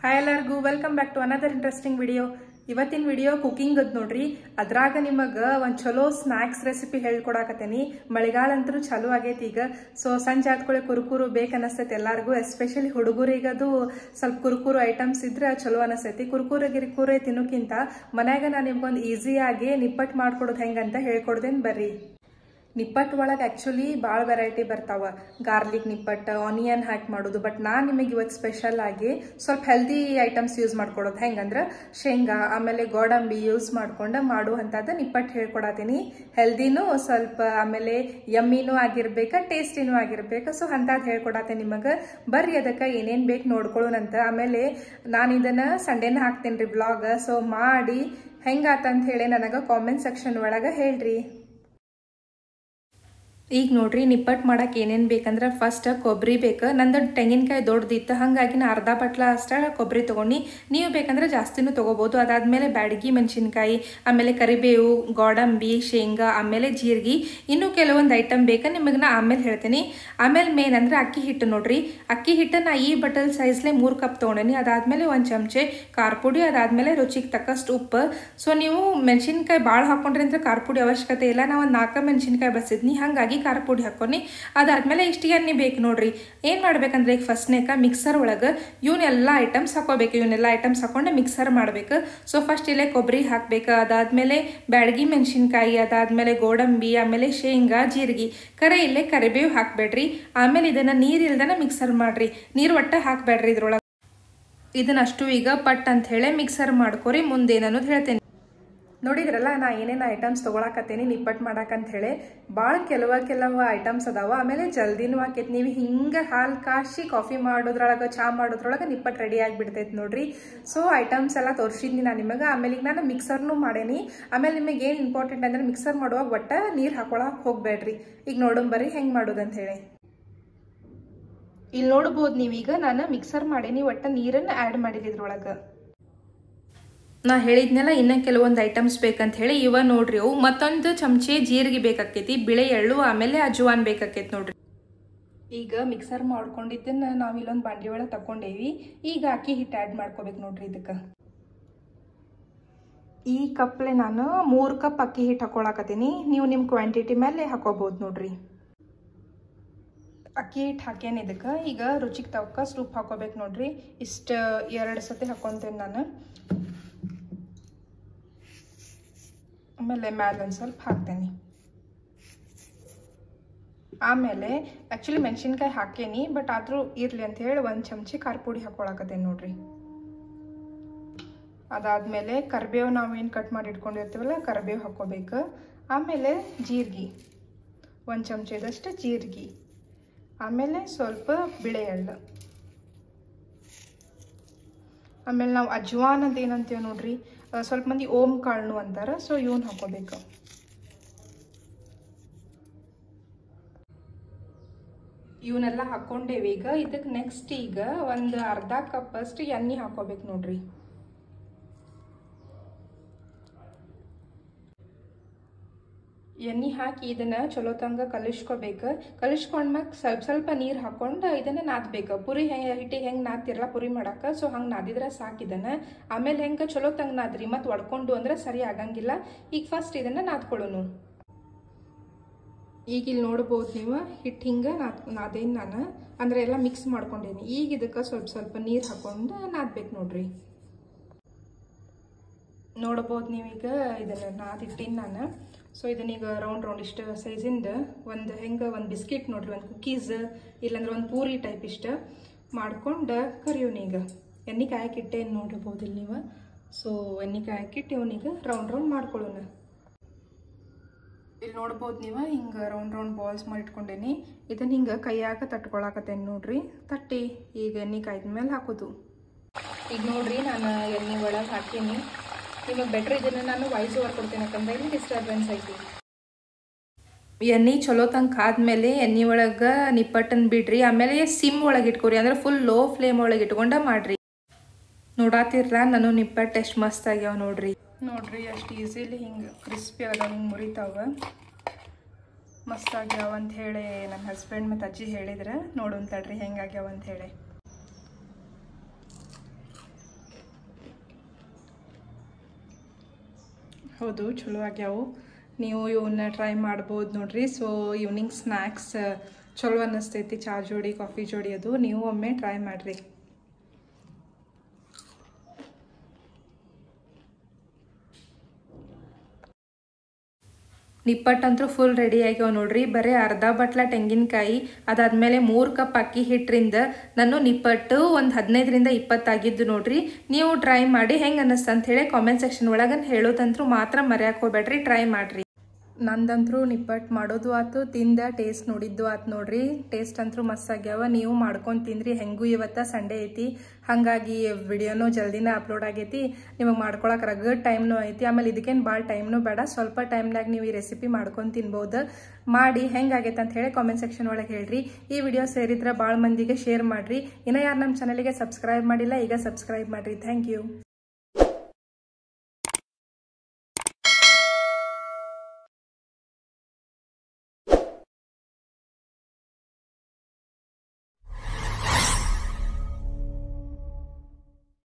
hi ಎಲ್ಲರಿಗೂ welcome back to another interesting video ಇವತ್ತಿನ video cooking ಅದ್ ನೋಡ್ರಿ ಅದ್ರಾಗ ನಿಮಗೆ ಒಂದು ಚಲೋ ಸ್ನ್ಯಾಕ್ಸ್ ರೆಸಿಪಿ ಹೇಳ್ಕೊಡಕತ್ತೇನಿ ಮಳೆಗಾಲ ಅಂತೂ ಚಲೋ ಆಗೈತಿ ಈಗ ಸೊ ಸಂಜೆ ಆದ್ಕೊಳ್ಳಿ ಕುರುಕುರು ಬೇಕನ್ನಿಸ್ತೈತಿ ಎಲ್ಲರಿಗೂ ಎಸ್ಪೆಷಲಿ ಹುಡುಗರಿಗದು ಸ್ವಲ್ಪ ಕುರುಕುರು ಐಟಮ್ಸ್ ಇದ್ರೆ ಚಲೋ ಅನಿಸ್ತೈತಿ ಕುರುಕುರು ಗಿರುಕುರೆ ತಿನ್ನೋಕ್ಕಿಂತ ಮನ್ಯಾಗ ನಾನು ನಿಮ್ಗೊಂದು ಈಸಿಯಾಗಿ ನಿಪ್ಪಟ್ಟು ಮಾಡ್ಕೊಡೋದು ಹೆಂಗಂತ ಹೇಳ್ಕೊಡ್ದೇನು ಬರ್ರಿ ನಿಪ್ಪಟ್ಟು ಒಳಗೆ ಆ್ಯಕ್ಚುಲಿ ಭಾಳ ವೆರೈಟಿ ಬರ್ತಾವ ಗಾರ್ಲಿಕ್ ನಿಪ್ಪಟ್ಟು ಆನಿಯನ್ ಹಾಕಿ ಮಾಡೋದು ಬಟ್ ನಾನು ನಿಮಗೆ ಇವತ್ತು ಸ್ಪೆಷಲ್ ಆಗಿ ಸ್ವಲ್ಪ ಹೆಲ್ದಿ ಐಟಮ್ಸ್ ಯೂಸ್ ಮಾಡ್ಕೊಡೋದು ಹೆಂಗಂದ್ರೆ ಶೇಂಗಾ ಆಮೇಲೆ ಗೋಡಂಬಿ ಯೂಸ್ ಮಾಡ್ಕೊಂಡು ಮಾಡುವಂಥದ್ದು ನಿಪ್ಪಟ್ಟು ಹೇಳ್ಕೊಡತ್ತೀನಿ ಹೆಲ್ದಿನೂ ಸ್ವಲ್ಪ ಆಮೇಲೆ ಯಮ್ಮಿನೂ ಆಗಿರ್ಬೇಕು ಟೇಸ್ಟಿನೂ ಆಗಿರ್ಬೇಕು ಸೊ ಅಂಥದ್ದು ಹೇಳ್ಕೊಡತ್ತೆ ನಿಮಗೆ ಬರ್ರಿ ಅದಕ್ಕೆ ಏನೇನು ಬೇಕು ನೋಡ್ಕೊಳ್ಳೋಣಂತ ಆಮೇಲೆ ನಾನು ಇದನ್ನು ಸಂಡೇನ ಹಾಕ್ತೇನೆ ರೀ ಬ್ಲಾಗ್ ಸೊ ಮಾಡಿ ಹೆಂಗಾತಂತ ಹೇಳಿ ನನಗೆ ಕಾಮೆಂಟ್ ಸೆಕ್ಷನ್ ಒಳಗೆ ಹೇಳ್ರಿ ಈಗ ನೋಡ್ರಿ ನಿಪ್ಪಟ್ಟು ಮಾಡಕ್ಕೆ ಏನೇನು ಬೇಕಂದ್ರೆ ಫಸ್ಟ್ ಕೊಬ್ಬರಿ ಬೇಕು ನಂದು ತೆಂಗಿನಕಾಯಿ ದೊಡ್ಡದಿತ್ತು ಹಾಗಾಗಿ ನಾ ಅರ್ಧ ಬಟ್ಲ ಅಷ್ಟ ಕೊಬ್ಬರಿ ತೊಗೊಂಡು ನೀವು ಬೇಕಂದ್ರೆ ಜಾಸ್ತಿನೂ ತೊಗೋಬೋದು ಅದಾದಮೇಲೆ ಬ್ಯಾಡಗಿ ಮೆಣಸಿನ್ಕಾಯಿ ಆಮೇಲೆ ಕರಿಬೇವು ಗೋಡಂಬಿ ಶೇಂಗಾ ಆಮೇಲೆ ಜೀರಿಗೆ ಇನ್ನೂ ಕೆಲವೊಂದು ಐಟಮ್ ಬೇಕು ನಿಮಗೆ ನಾ ಆಮೇಲೆ ಹೇಳ್ತೀನಿ ಆಮೇಲೆ ಮೇನ್ ಅಂದರೆ ಅಕ್ಕಿ ಹಿಟ್ಟು ನೋಡ್ರಿ ಅಕ್ಕಿ ಹಿಟ್ಟು ನಾ ಈ ಬಟಲ್ ಸೈಜ್ಲೆ ಮೂರು ಕಪ್ ತೊಗೊಂಡೇನಿ ಅದಾದಮೇಲೆ ಒಂದು ಚಮಚೆ ಖಾರ ಪುಡಿ ಅದಾದಮೇಲೆ ರುಚಿಗೆ ತಕ್ಕಷ್ಟು ಉಪ್ಪು ಸೊ ನೀವು ಮೆಣಸಿನ್ಕಾಯಿ ಭಾಳ ಹಾಕೊಂಡ್ರಿ ಅಂದ್ರೆ ಖಾರ ಪುಡಿ ಅವಶ್ಯಕತೆ ಇಲ್ಲ ನಾವು ಒಂದು ನಾಲ್ಕು ಮೆಣಸಿನ್ಕಾಯಿ ಬಸಿದ್ನಿ ಹಾಗಾಗಿ ಖಾರ ಪುಡಿ ಹಾಕ್ಕೊಂಡು ಅದಾದ್ಮೇಲೆ ಇಷ್ಟು ಎಣ್ಣೆ ಬೇಕು ನೋಡ್ರಿ ಏನು ಮಾಡ್ಬೇಕಂದ್ರೆ ಈಗ ಫಸ್ಟ್ನೇಕ ಮಿಕ್ಸರ್ ಒಳಗೆ ಇವನ್ನೆಲ್ಲ ಐಟಮ್ಸ್ ಹಾಕೋಬೇಕು ಇವನ್ನೆಲ್ಲ ಐಟಮ್ಸ್ ಹಾಕೊಂಡು ಮಿಕ್ಸರ್ ಮಾಡಬೇಕು ಸೊ ಫಸ್ಟ್ ಇಲ್ಲೇ ಕೊಬ್ಬರಿ ಹಾಕಬೇಕು ಅದಾದಮೇಲೆ ಬ್ಯಾಡಗಿ ಮೆಣಸಿನ್ಕಾಯಿ ಅದಾದಮೇಲೆ ಗೋಡಂಬಿ ಆಮೇಲೆ ಶೇಂಗಾ ಜೀರಿಗೆ ಕರೆ ಇಲ್ಲೇ ಕರಿಬೇವು ಹಾಕಬೇಡ್ರಿ ಆಮೇಲೆ ಇದನ್ನು ನೀರು ಇಲ್ದನ ಮಿಕ್ಸರ್ ಮಾಡಿರಿ ನೀರು ಒಟ್ಟ ಹಾಕಬೇಡ್ರಿ ಇದ್ರೊಳಗೆ ಇದನ್ನಷ್ಟು ಈಗ ಪಟ್ ಅಂತ ಹೇಳಿ ಮಿಕ್ಸರ್ ಮಾಡ್ಕೊರಿ ಮುಂದೇನನ್ನೋದು ಹೇಳ್ತೇನೆ ನೋಡಿದ್ರಲ್ಲ ನಾ ಏನೇನು ಐಟಮ್ಸ್ ತೊಗೊಳಕತ್ತೀನಿ ನಿಪ್ಪಟ್ಟು ಮಾಡಕ್ಕಂತ ಹೇಳಿ ಭಾಳ ಕೆಲವ ಕೆಲವು ಐಟಮ್ಸ್ ಅದಾವ ಆಮೇಲೆ ಜಲ್ದಿನೂ ಆಕೈತಿ ನೀವು ಹಿಂಗೆ ಹಾಲು ಕಾಶಿ ಕಾಫಿ ಮಾಡೋದ್ರೊಳಗೆ ಚಹಾ ಮಾಡೋದ್ರೊಳಗೆ ನಿಪ್ಪಟ್ಟು ರೆಡಿ ಆಗಿಬಿಡ್ತೈತೆ ನೋಡ್ರಿ ಸೊ ಐಟಮ್ಸ್ ಎಲ್ಲ ತೋರಿಸಿದ್ನಿ ನಾನು ನಿಮಗೆ ಆಮೇಲೆ ಈಗ ನಾನು ಮಿಕ್ಸರ್ನು ಮಾಡೇನಿ ಆಮೇಲೆ ನಿಮಗೆ ಏನು ಇಂಪಾರ್ಟೆಂಟ್ ಅಂದ್ರೆ ಮಿಕ್ಸರ್ ಮಾಡುವಾಗ ಒಟ್ಟ ನೀರು ಹಾಕೊಳಕ್ಕೆ ಹೋಗಬೇಡ್ರಿ ಈಗ ನೋಡಂಬರಿ ಹೆಂಗೆ ಮಾಡೋದಂತ ಹೇಳಿ ಇಲ್ಲಿ ನೋಡ್ಬೋದು ನೀವೀಗ ನಾನು ಮಿಕ್ಸರ್ ಮಾಡೇನಿ ಒಟ್ಟ ನೀರನ್ನು ಆ್ಯಡ್ ಮಾಡಿದ್ರಿ ಇದ್ರೊಳಗೆ ನಾ ಹೇಳಿದ್ನೆಲ್ಲ ಇನ್ನೂ ಕೆಲವೊಂದು ಐಟಮ್ಸ್ ಬೇಕಂತ ಹೇಳಿ ಇವ ನೋಡ್ರಿ ಅವು ಮತ್ತೊಂದು ಚಮಚೆ ಜೀರಿಗೆ ಬೇಕಾಕೈತಿ ಬಿಳೆ ಎಳ್ಳು ಆಮೇಲೆ ಅಜ್ವಾನ್ ಬೇಕಾಕೈತಿ ನೋಡ್ರಿ ಈಗ ಮಿಕ್ಸರ್ ಮಾಡ್ಕೊಂಡಿದ್ದನ್ನ ನಾವು ಇಲ್ಲೊಂದು ಬಾಂಡಿ ಒಳಗೆ ತಗೊಂಡೇವಿ ಈಗ ಅಕ್ಕಿ ಹಿಟ್ಟು ಆ್ಯಡ್ ಮಾಡ್ಕೋಬೇಕು ನೋಡ್ರಿ ಇದಕ್ಕೆ ಈ ಕಪ್ಲೆ ನಾನು ಮೂರು ಕಪ್ ಅಕ್ಕಿ ಹಿಟ್ಟು ಹಾಕೊಳಕತ್ತೀನಿ ನೀವು ನಿಮ್ಮ ಕ್ವಾಂಟಿಟಿ ಮೇಲೆ ಹಾಕೋಬಹುದು ನೋಡ್ರಿ ಅಕ್ಕಿ ಹಿಟ್ಟು ಹಾಕೇನಿ ಇದಕ್ಕೆ ಈಗ ರುಚಿಗೆ ತಕ್ಕಷ್ಟು ಉಪ್ಪು ಹಾಕೋಬೇಕು ನೋಡ್ರಿ ಇಷ್ಟು ಎರಡು ಸತಿ ಹಾಕೊತೇನೆ ನಾನು ಆಮೇಲೆ ಮ್ಯಾಲೆ ಒಂದು ಸ್ವಲ್ಪ ಹಾಕ್ತೇನೆ ಆಮೇಲೆ ಆ್ಯಕ್ಚುಲಿ ಮೆಣಸಿನ್ಕಾಯಿ ಹಾಕೇನಿ ಬಟ್ ಆದರೂ ಇರಲಿ ಅಂತ ಹೇಳಿ ಒಂದು ಚಮಚಿ ಖಾರ ಪುಡಿ ಹಾಕೊಳಕತ್ತೇನೆ ನೋಡ್ರಿ ಅದಾದಮೇಲೆ ಕರಿಬೇವು ನಾವೇನು ಕಟ್ ಮಾಡಿ ಇಟ್ಕೊಂಡಿರ್ತೀವಲ್ಲ ಕರಿಬೇವು ಹಾಕ್ಕೋಬೇಕು ಆಮೇಲೆ ಜೀರಿಗೆ ಒಂದು ಚಮಚದಷ್ಟು ಜೀರಿಗೆ ಆಮೇಲೆ ಸ್ವಲ್ಪ ಬಿಳೆ ಎಳ್ಳು ಆಮೇಲೆ ನಾವು ಅಜ್ವಾನ್ ಅಂತ ಏನಂತೀವಿ ನೋಡ್ರಿ ಸ್ವಲ್ಪ ಮಂದಿ ಓಂ ಕಾಳ್ನು ಅಂತಾರೆ ಸೊ ಇವನ್ ಹಾಕೋಬೇಕು ಇವನ್ನೆಲ್ಲ ಹಾಕೊಂಡೇವಿ ಈಗ ಇದಕ್ಕೆ ನೆಕ್ಸ್ಟ್ ಈಗ ಒಂದು ಅರ್ಧ ಕಪ್ ಅಷ್ಟು ಎಣ್ಣೆ ಹಾಕೋಬೇಕು ನೋಡ್ರಿ ಎಣ್ಣೆ ಹಾಕಿ ಇದನ್ನು ಚಲೋ ತಂಗ ಕಲಿಸ್ಕೋಬೇಕು ಕಲಿಸ್ಕೊಂಡ್ಮ್ಯಾಗ ಸ್ವಲ್ಪ ಸ್ವಲ್ಪ ನೀರು ಹಾಕೊಂಡು ಇದನ್ನು ನಾದ್ಬೇಕು ಪುರಿ ಹೆಂಗೆ ಹಿಟ್ಟಿಗೆ ಹೆಂಗೆ ನಾದ್ತಿರಲ್ಲ ಪುರಿ ಮಾಡಕ್ಕೆ ಸೊ ಹಂಗೆ ನಾದಿದ್ರೆ ಸಾಕು ಇದನ್ನು ಆಮೇಲೆ ಹೆಂಗೆ ಚಲೋ ತಂಗ ನಾದ್ರಿ ಮತ್ತು ಒಡ್ಕೊಂಡು ಅಂದ್ರೆ ಸರಿ ಆಗಂಗಿಲ್ಲ ಈಗ ಫಸ್ಟ್ ಇದನ್ನು ನಾದ್ಕೊಳ್ಳೋನು ಈಗ ಇಲ್ಲಿ ನೋಡ್ಬೋದು ನೀವು ಹಿಟ್ಟು ಹಿಂಗೆ ನಾದ್ ನಾದೇನು ನಾನು ಅಂದರೆ ಎಲ್ಲ ಮಿಕ್ಸ್ ಮಾಡ್ಕೊಂಡೇನಿ ಈಗ ಇದಕ್ಕೆ ಸ್ವಲ್ಪ ಸ್ವಲ್ಪ ನೀರು ಹಾಕೊಂಡು ನಾದ್ಬೇಕು ನೋಡ್ರಿ ನೋಡ್ಬೋದು ನೀವೀಗ ಇದನ್ನು ನಾದಿಟ್ಟಿನಿ ನಾನು ಸೊ ಇದನ್ನೀಗ ರೌಂಡ್ ರೌಂಡ್ ಇಷ್ಟು ಸೈಜಿಂದ ಒಂದು ಹೆಂಗೆ ಒಂದು ಬಿಸ್ಕಿಟ್ ನೋಡ್ರಿ ಒಂದು ಕುಕ್ಕೀಸ್ ಇಲ್ಲಾಂದ್ರೆ ಒಂದು ಪೂರಿ ಟೈಪ್ ಇಷ್ಟ ಮಾಡ್ಕೊಂಡು ಕರಿಯೋಣ ಈಗ ಎಣ್ಣೆ ಕಾಯಕ್ಕಿಟ್ಟೇನು ನೋಡಿರ್ಬೋದು ಇಲ್ಲಿ ನೀವು ಸೊ ಎಣ್ಣೆ ಕಾಯಕ್ಕಿಟ್ಟು ಇವನೀಗ ರೌಂಡ್ ರೌಂಡ್ ಮಾಡ್ಕೊಳ್ಳೋಣ ಇಲ್ಲಿ ನೋಡ್ಬೋದು ನೀವು ಹಿಂಗೆ ರೌಂಡ್ ರೌಂಡ್ ಬಾಲ್ಸ್ ಮಾಡಿ ಇಟ್ಕೊಂಡೇನಿ ಇದನ್ನ ಹಿಂಗೆ ಕೈಯಾಗ ತಟ್ಕೊಳಕತ್ತೇನೆ ನೋಡ್ರಿ ತಟ್ಟಿ ಈಗ ಎಣ್ಣೆ ಕಾಯ್ದ ಮೇಲೆ ಹಾಕೋದು ಈಗ ನೋಡ್ರಿ ನಾನು ಎಣ್ಣೆ ಒಳಗೆ ಹಾಕೀನಿ ನಿಮಗೆ ಬೆಟ್ರ್ ಇದನ್ನು ನಾನು ವಾಯ್ಸ್ ಓವರ್ ಕೊಡ್ತೇನೆ ಯಾಕಂದ್ರೆ ಇಲ್ಲಿ ಡಿಸ್ಟರ್ಬೆನ್ಸ್ ಐತಿ ಎಣ್ಣೆ ಚಲೋ ತಂಗ ಆದ್ಮೇಲೆ ಎಣ್ಣೆ ಒಳಗೆ ನಿಪ್ಪಟ್ಟನ್ ಬಿಡ್ರಿ ಆಮೇಲೆ ಸಿಮ್ ಒಳಗೆ ಇಟ್ಕೊರಿ ಅಂದ್ರೆ ಫುಲ್ ಲೋ ಫ್ಲೇಮ್ ಒಳಗೆ ಇಟ್ಕೊಂಡ ಮಾಡ್ರಿ ನೋಡಾತಿರ್ಲ ನಾನು ನಿಪ್ಪಟ್ಟು ಎಷ್ಟು ಮಸ್ತ್ ಆಗ್ಯಾವ ನೋಡ್ರಿ ನೋಡ್ರಿ ಅಷ್ಟು ಈಸಿಲಿ ಹಿಂಗೆ ಕ್ರಿಸ್ಪಿ ಅದ ಹಿಂಗೆ ಮುರಿತಾವ ಮಸ್ತ್ ಆಗ್ಯಾವ ಅಂತ ಹೇಳಿ ನನ್ನ ಹಸ್ಬೆಂಡ್ ಮತ್ತು ಅಜ್ಜಿ ಹೇಳಿದ್ರೆ ನೋಡೋನ್ ತಡ್ರಿ ಹೆಂಗಾಗ್ಯಾವ ಅಂತ ಹೇಳಿ ಹೌದು ಚಲೋ ಆಗ್ಯಾವು ನೀವು ಇವನ್ನ ಟ್ರೈ ಮಾಡ್ಬೋದು ನೋಡ್ರಿ ಸೊ ಈವ್ನಿಂಗ್ ಸ್ನ್ಯಾಕ್ಸ್ ಚಲೋ ಅನ್ನಿಸ್ತೈತಿ ಚಾ ಜೋಡಿ ಕಾಫಿ ಜೋಡಿ ಅದು ನೀವು ಒಮ್ಮೆ ಟ್ರೈ ಮಾಡಿರಿ ನಿಪ್ಪಟ್ಟಂತೂ ಫುಲ್ ರೆಡಿ ಆಗ್ಯಾವ ನೋಡ್ರಿ ಬರೀ ಅರ್ಧ ಬಟ್ಲ ತೆಂಗಿನಕಾಯಿ ಅದಾದ್ಮೇಲೆ ಮೂರು ಕಪ್ ಅಕ್ಕಿ ಹಿಟ್ಟರಿಂದ ನಾನು ನಿಪ್ಪಟ್ಟು ಒಂದು ಹದಿನೈದರಿಂದ ಇಪ್ಪತ್ತಾಗಿದ್ದು ನೋಡ್ರಿ ನೀವು ಟ್ರೈ ಮಾಡಿ ಹೆಂಗೆ ಅನ್ನಿಸ್ತು ಅಂತ ಹೇಳಿ ಕಾಮೆಂಟ್ ಸೆಕ್ಷನ್ ಒಳಗೆ ಹೇಳೋದಂತೂ ಮಾತ್ರ ಮರ್ಯಾಕೆ ಹೋಗ್ಬೇಡ್ರಿ ಟ್ರೈ ಮಾಡಿರಿ ನಂದಂತರೂ ನಿಪ್ಪಟ್ಟು ಮಾಡೋದು ಆತು ತಿಂದ ಟೇಸ್ಟ್ ನೋಡಿದ್ದು ಆತು ನೋಡ್ರಿ ಟೇಸ್ಟ್ ಅಂತೂ ಮಸ್ತ್ ಆಗ್ಯಾವ ನೀವು ಮಾಡ್ಕೊಂಡು ತಿಂದ್ರಿ ಹೆಂಗೂ ಇವತ್ತು ಸಂಡೇ ಐತಿ ಹಾಗಾಗಿ ವಿಡಿಯೋನು ಜಲ್ದಿನ ಅಪ್ಲೋಡ್ ಆಗೈತಿ ನಿಮಗೆ ಮಾಡ್ಕೊಳಕ್ಕೆ ರಗಡ್ ಟೈಮ್ನು ಐತಿ ಆಮೇಲೆ ಇದಕ್ಕೇನು ಭಾಳ ಟೈಮ್ನು ಬೇಡ ಸ್ವಲ್ಪ ಟೈಮ್ನಾಗ ನೀವು ಈ ರೆಸಿಪಿ ಮಾಡ್ಕೊಂಡು ತಿನ್ಬೋದು ಮಾಡಿ ಹೆಂಗಾಗೈತೆ ಅಂತ ಹೇಳಿ ಕಾಮೆಂಟ್ ಸೆಕ್ಷನ್ ಒಳಗೆ ಹೇಳ್ರಿ ಈ ವಿಡಿಯೋ ಸೇರಿದ್ರೆ ಭಾಳ ಮಂದಿಗೆ ಶೇರ್ ಮಾಡಿರಿ ಇನ್ನೂ ಯಾರು ನಮ್ಮ ಚಾನಲಿಗೆ ಸಬ್ಸ್ಕ್ರೈಬ್ ಮಾಡಿಲ್ಲ ಈಗ ಸಬ್ಸ್ಕ್ರೈಬ್ ಮಾಡಿರಿ ಥ್ಯಾಂಕ್ ಯು